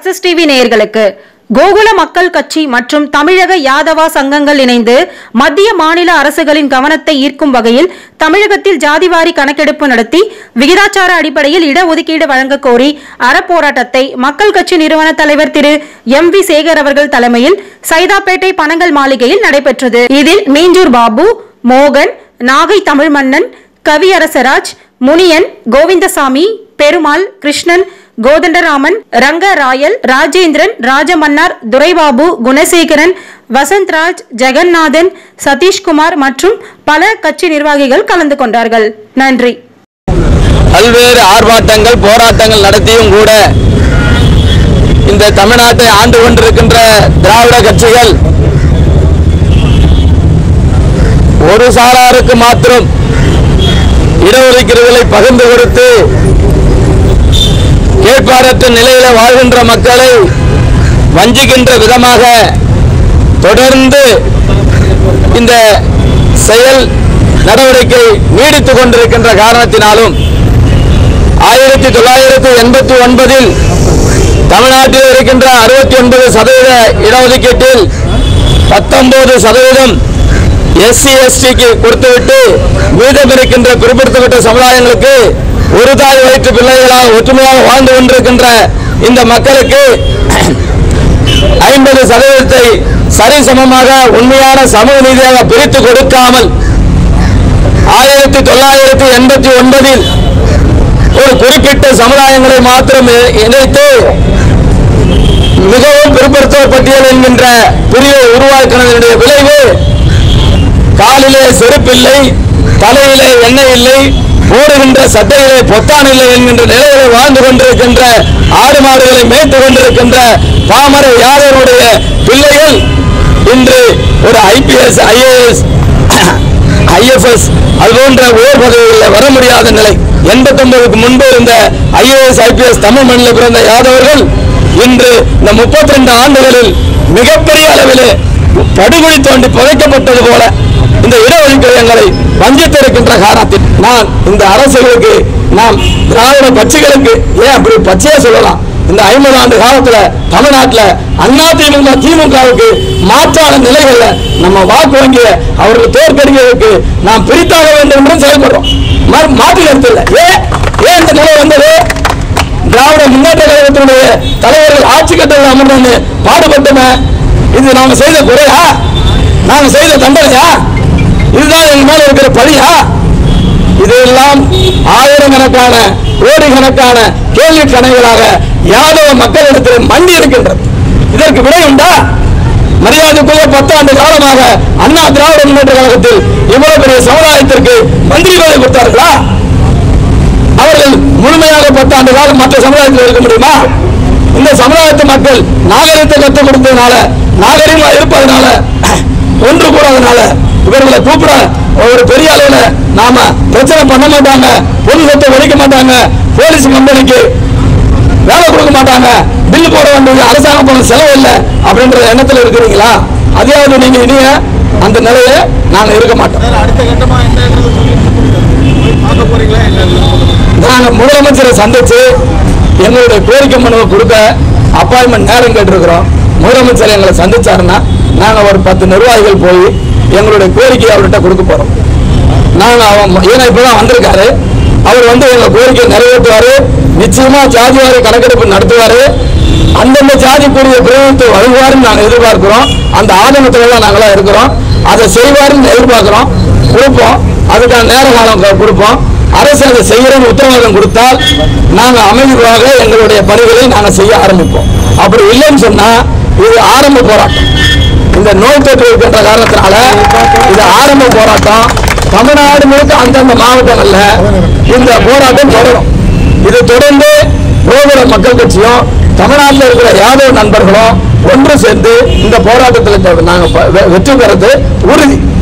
success TV நேயர்களுக்கு கோகுல மக்கள் கட்சி மற்றும் தமிழக யாதவா சங்கங்கள் இணைந்து மத்திய மாநில அரசுகளின் கவனத்தை ஈர்க்கும் வகையில் தமிழகத்தில் ஜாதிவாரி கணக்கெடுப்பு நடத்தி விகிதாச்சார அடிப்படையில் இடஒதுக்கீடு வழங்க கோரி அறப்போராட்டத்தை மக்கள் கட்சி நிறுவன தலைவர் திரு எம் வி சேகர் அவர்கள் தலைமையில் சைதாப்பேட்டை பனங்கல் மாளிகையில் நடைபெற்றது இதில் மீஞ்சூர் பாபு மோகன் நாகை தமிழ்மன்னன் கவியரசராஜ் முனியன் கோவிந்தசாமி பெருமாள் கிருஷ்ணன் கோதண்டராமன் ரங்கராயல் ராஜேந்திரன் ராஜமன்னார் துரைபாபு குணசேகரன் வசந்த்ராஜ் ஜெகநாதன் சதீஷ்குமார் மற்றும் பல கட்சி நிர்வாகிகள் கலந்து கொண்டார்கள் நன்றி பல்வேறு ஆர்ப்பாட்டங்கள் போராட்டங்கள் நடத்தியும் கூட இந்த தமிழ்நாட்டை ஆண்டு கொண்டிருக்கின்ற திராவிட கட்சிகள் ஒரு சாராருக்கு மாத்திரம் இடஒதுக்கீடுகளை பகிர்ந்து கொடுத்து கேட்பாரற்ற நிலையில வாழ்கின்ற மக்களை வஞ்சிக்கின்ற விதமாக தொடர்ந்து இந்த செயல் நடவடிக்கை நீடித்துக் கொண்டிருக்கின்ற காரணத்தினாலும் ஆயிரத்தி தொள்ளாயிரத்தி எண்பத்தி ஒன்பதில் தமிழ்நாட்டில் இருக்கின்ற அறுபத்தி ஒன்பது சதவீத இடஒதுக்கீட்டில் பத்தொன்பது சதவீதம் எஸ்சி எஸ்டிக்கு கொடுத்துவிட்டு மீதம் இருக்கின்ற பிற்படுத்தப்பட்ட சமுதாயங்களுக்கு ஒரு தாய் வயிற்று பிள்ளைகளாக ஒற்றுமையாக வாழ்ந்து கொண்டிருக்கின்ற இந்த மக்களுக்கு ஐம்பது சதவீதத்தை சரிசமமாக உண்மையான சமூக நீதியாக பிரித்து கொடுக்காமல் ஆயிரத்தி தொள்ளாயிரத்தி எண்பத்தி ஒன்பதில் ஒரு குறிப்பிட்ட சமுதாயங்களை மாத்திரம் இ- இணைத்து மிகவும் பிற்படுத்தோர் பட்டியல் என்கின்ற பிரிவை உருவாக்கினதனுடைய விளைவு காலிலே செருப்பில்லை தலையிலே எண்ணெய் இல்லை போடுகின்ற சட்டையிலே பொத்தான் இல்லை என்கின்ற நிலையிலே வாழ்ந்து கொண்டிருக்கின்ற ஆடு மாடுகளை மேய்த்து கொண்டிருக்கின்ற பாமர யாதவருடைய பிள்ளைகள் இன்று ஒரு ஐபிஎஸ் ஐஏஎஸ் ஐஎஃப்எஸ் அது போன்ற உயர் பதவிகளில் வர முடியாத நிலை எண்பத்தொன்பதுக்கு முன்பு இருந்த ஐஏஎஸ் ஐபிஎஸ் தமிழ் மண்ணில் பிறந்த யாதவர்கள் இன்று இந்த முப்பத்தி ரெண்டு ஆண்டுகளில் மிகப்பெரிய அளவிலே படுகொலை தோண்டி புதைக்கப்பட்டது போல இந்த இடஒதுக்கீடு எங்களை வஞ்சித்திருக்கின்ற காரணத்தில் நான் இந்த அரசுகளுக்கு நாம் திராவிட கட்சிகளுக்கு ஏன் அப்படி பச்சையா சொல்லலாம் இந்த ஐம்பது ஆண்டு காலத்துல தமிழ்நாட்டுல அண்ணா திமுக திமுகவுக்கு மாற்றான நிலைகள்ல நம்ம வாக்கு வங்கிய அவர்கள் தோற்கடிக்கிறதுக்கு நாம் பிரித்தாக வேண்டும் என்று செயல்படுறோம் மா- மாற்று கருத்து இல்லை ஏன் ஏன் இந்த நிலை வந்தது திராவிட முன்னேற்ற கழகத்தினுடைய தலைவர்கள் ஆட்சி கட்டத்தில் அமர்ந்து பாடுபட்டோமே இது நாம செய்த குறையா நாம செய்த தண்டனையா இதுதான் எங்க மேல இருக்கிற பழியா இதெல்லாம் ஆயிரக்கணக்கான கோடிக்கணக்கான கேள்வி கணைகளாக யாதவ மக்களிடத்தில் மண்டி இருக்கின்றது இதற்கு விடை உண்டா மரியாதைக்குரிய பத்தாண்டு காலமாக அண்ணா திராவிட முன்னேற்ற கழகத்தில் இவ்வளவு பெரிய சமுதாயத்திற்கு மந்திரி பதவி கொடுத்தார்களா அவர்கள் முழுமையாக பத்தாண்டு காலம் மற்ற சமுதாயத்தில் இருக்க முடியுமா இந்த சமுதாயத்து மக்கள் நாகரிகத்தை கற்றுக் கொடுத்ததுனால நாகரிகமா இருப்பதனால ஒன்று கூடாதனால இவர்களை கூப்பிட ஒரு பெரிய அளவுல நாம பிரச்சனை பண்ண மாட்டாங்க பொது சொத்தை ஒழிக்க மாட்டாங்க போலீஸ் கம்பெனிக்கு வேலை கொடுக்க மாட்டாங்க பில்லு போட வேண்டியது அரசாங்கம் போன செலவு இல்லை அப்படின்ற எண்ணத்துல இருக்கிறீங்களா அதையாவது நீங்க இனிய அந்த நிலையை நாங்க இருக்க மாட்டோம் அடுத்த கட்டமா என்னன்றது சொல்லி போய் பார்க்க போறீங்களா என்ன நாங்க முதலமைச்சரை சந்திச்சு எங்களுடைய கோரிக்கை மனுவை கொடுக்க அப்பாயின்மெண்ட் நேரம் கேட்டிருக்கிறோம் முதலமைச்சர் எங்களை சந்திச்சாருன்னா நாங்க ஒரு பத்து நிர்வாகிகள் போய் எங்களுடைய கோரிக்கையை அவர்கிட்ட கொடுக்க போறோம் நாங்க அவன் ஏன்னா இப்பதான் வந்திருக்காரு அவர் வந்து எங்க கோரிக்கையை நிறைவேற்றுவாரு நிச்சயமா ஜாதிவாரி கணக்கெடுப்பு நடத்துவாரு அந்தந்த ஜாதிக்குரிய பிரதிநிதித்துவம் வழங்குவாருன்னு நாங்க எதிர்பார்க்கிறோம் அந்த ஆதங்கத்துல தான் நாங்களாம் இருக்கிறோம் அதை செய்வாருன்னு எதிர்பார்க்கிறோம் கொடுப்போம் அதுக்கான நேர காலம் க- கொடுப்போம் அரசு அதை செய்யறோம்னு உத்தரவாதம் கொடுத்தால் நாங்க அமைதியாக எங்களுடைய பணிகளை நாங்க செய்ய ஆரம்பிப்போம் அப்படி இல்லைன்னு சொன்னா இது ஆரம்ப போராட்டம் இந்த நோய் தொற்று இருக்கின்ற காரணத்தினால இது ஆரம்ப போராட்டம் தமிழ்நாடு முழுக்க அந்தந்த மாவட்டங்கள்ல இந்த போராட்டம் தொடரும் இது தொடர்ந்து கோகுல மக்கள் கட்சியும் தமிழ்நாட்டில் இருக்கிற யாதவ நண்பர்களும் ஒன்று சேர்ந்து இந்த போராட்டத்தில் நாங்கள் வெற்றி பெறது உறுதி